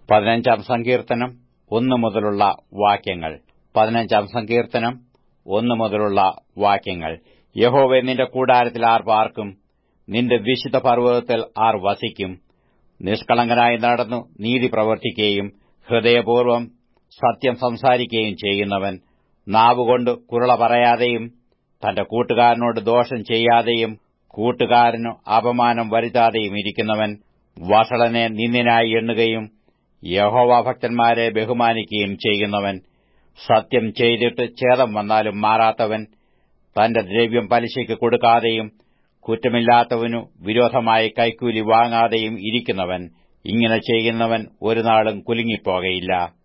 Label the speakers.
Speaker 1: പതിനഞ്ചാം സങ്കീർത്തനം ഒന്നു മുതലുള്ള വാക്യങ്ങൾ പതിനഞ്ചാം സങ്കീർത്തനം ഒന്നു മുതലുള്ള വാക്യങ്ങൾ യഹോവെ നിന്റെ കൂടാരത്തിൽ ആർ പാർക്കും നിന്റെ വിശുദ്ധ പർവ്വതത്തിൽ ആർ വസിക്കും നിഷ്കളങ്കനായി നടന്നു നീതി പ്രവർത്തിക്കുകയും ഹൃദയപൂർവ്വം സത്യം സംസാരിക്കുകയും ചെയ്യുന്നവൻ നാവുകൊണ്ട് കുരുള പറയാതെയും തന്റെ കൂട്ടുകാരനോട് ദോഷം ചെയ്യാതെയും കൂട്ടുകാരനു അപമാനം വരുത്താതെയും ഇരിക്കുന്നവൻ വഷളനെ നിന്ദിനായി എണ്ണുകയും യഹോവാഭക്തന്മാരെ ബഹുമാനിക്കുകയും ചെയ്യുന്നവൻ സത്യം ചെയ്തിട്ട് ഛേദം വന്നാലും മാറാത്തവൻ തന്റെ ദ്രവ്യം പലിശയ്ക്ക് കൊടുക്കാതെയും കുറ്റമില്ലാത്തവനു വിരോധമായി കൈക്കൂലി വാങ്ങാതെയും ഇരിക്കുന്നവൻ ഇങ്ങനെ ചെയ്യുന്നവൻ ഒരു നാളും കുലുങ്ങിപ്പോകയില്ല